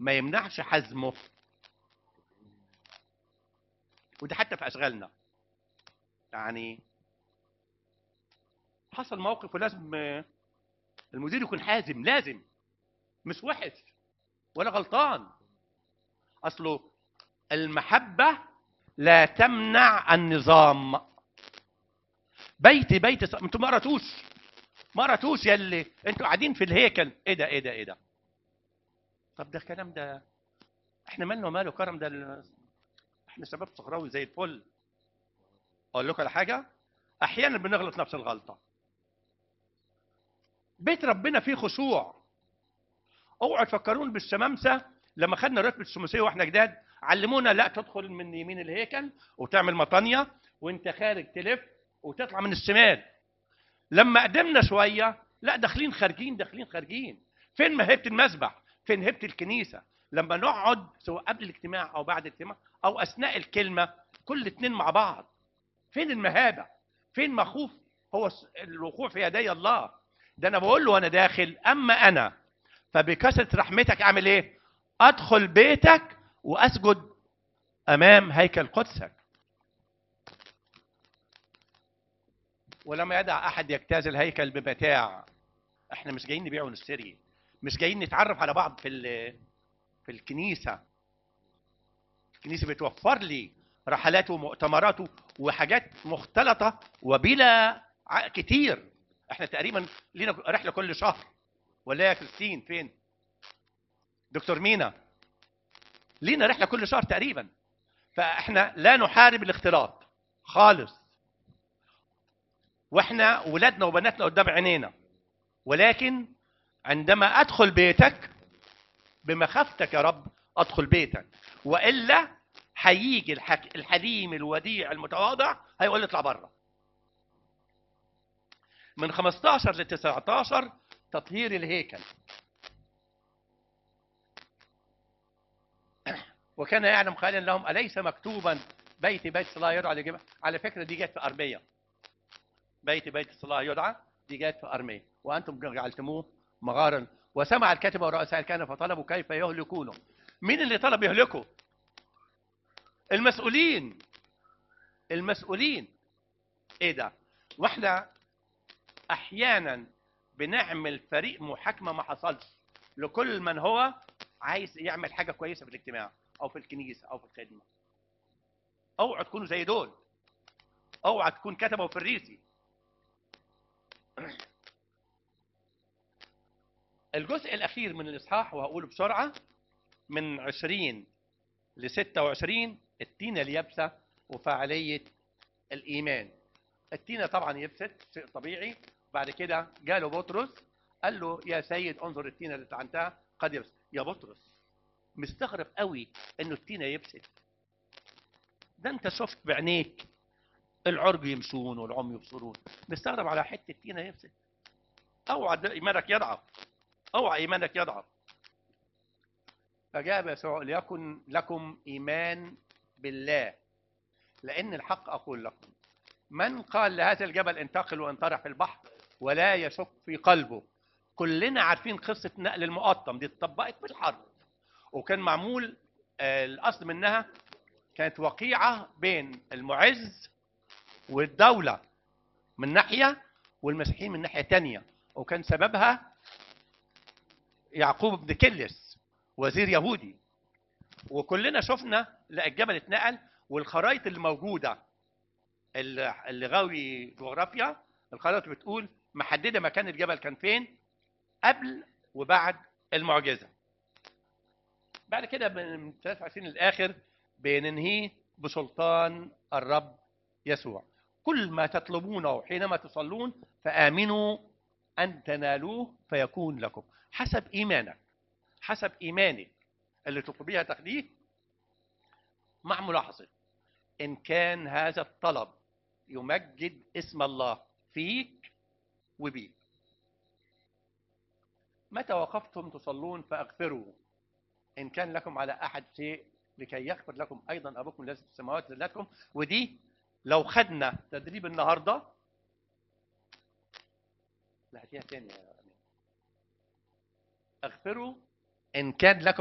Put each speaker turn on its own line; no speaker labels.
ما يمنعش حزمه وده حتى في اشغالنا يعني حصل موقف ولازم آه، المدير يكون حازم لازم مش وحش ولا غلطان اصله المحبه لا تمنع النظام بيتي بيت ص- انتوا ما قراتوش ما قراتوش يا اللي انتوا قاعدين في الهيكل ايه ده ايه ده ايه ده طب ده الكلام ده احنا مالنا وماله كرم ده ال- احنا شباب صغراوي زي الفل اقول لكم على حاجه احيانا بنغلط نفس الغلطه بيت ربنا فيه خشوع اوعوا تفكرون بالشمامسه لما خدنا رتبه الشمسيه واحنا جداد علمونا لا تدخل من يمين الهيكل وتعمل مطانيه وانت خارج تلف وتطلع من الشمال لما قدمنا شويه لا داخلين خارجين داخلين خارجين فين مهبه المسبح فين هبه الكنيسه لما نقعد سواء قبل الاجتماع او بعد الاجتماع او اثناء الكلمه كل اتنين مع بعض فين المهابه فين مخوف هو الس- الوقوع في يدي الله ده انا بقول له وانا داخل اما انا فبكثره رحمتك اعمل ايه ادخل بيتك واسجد امام هيكل قدسك ولما يدع احد يجتاز الهيكل بمتاع احنا مش جايين نبيع ونشتري مش جايين نتعرف على بعض في ال- في الكنيسه الكنيسه بتوفر لي رحلات ومؤتمرات وحاجات مختلطه وبلا ع- كتير احنا تقريبا لينا رحله كل شهر ولا يا كريستين فين دكتور مينا لينا رحله كل شهر تقريبا فاحنا لا نحارب الاختلاط خالص واحنا ولادنا وبناتنا قدام عينينا ولكن عندما ادخل بيتك بمخافتك يا رب ادخل بيتك والا هيجي الحك... الحليم الوديع المتواضع هيقول لي اطلع بره من 15 ل 19 تطهير الهيكل وكان يعلم قائلا لهم اليس مكتوبا بيت بيت صلاه يدعى لجبل على فكره دي جت في ارميه بيت بيت الصلاه يدعى دي جت في ارميه وانتم جعلتموه مغارا وسمع الكاتب ورؤساء الكهنه فطلبوا كيف يهلكونه مين اللي طلب يهلكه المسؤولين المسؤولين ايه ده واحنا احيانا بنعمل فريق محاكمه ما حصلش لكل من هو عايز يعمل حاجه كويسه في الاجتماع او في الكنيسه او في الخدمه اوعى تكونوا زي دول اوعى تكون كتبه في الريسي الجزء الاخير من الاصحاح وهقوله بسرعه من 20 ل 26 التينه اليابسه وفعاليه الايمان التينه طبعا يبست شيء طبيعي بعد كده جاله بطرس قال له يا سيد انظر التينه اللي طعنتها قد يبست يا بطرس مستغرب قوي انه التينه يبست ده انت شفت بعينيك العرج يمشون والعم يبصرون مستغرب على حته تينه يبست اوعى ده ايمانك يضعف اوعى ايمانك يضعف فجاب يسوع ليكن لكم ايمان بالله لان الحق اقول لكم من قال لهذا الجبل انتقل وانطرح في البحر ولا يشك في قلبه كلنا عارفين قصه نقل المقطم دي اتطبقت في الحرب وكان معمول آه، الاصل منها كانت وقيعه بين المعز والدوله من ناحيه والمسيحيين من ناحيه تانية وكان سببها يعقوب بن كلس وزير يهودي وكلنا شفنا لا الجبل اتنقل والخرائط اللي موجوده اللي اللي غاوي جغرافيا الخرائط بتقول محدده مكان الجبل كان فين قبل وبعد المعجزه بعد كده من 23 للاخر بننهيه بسلطان الرب يسوع كل ما تطلبونه حينما تصلون فامنوا ان تنالوه فيكون لكم حسب ايمانك حسب ايمانك اللي تطلبيها تاخديه مع ملاحظه ان كان هذا الطلب يمجد اسم الله فيك وبيك متى وقفتم تصلون فاغفروا ان كان لكم على احد شيء لكي يغفر لكم ايضا ابوكم الذي في السماوات ذلتكم ودي لو خدنا تدريب النهارده لا هاتيها تاني يا أمين. اغفروا ان كان لكم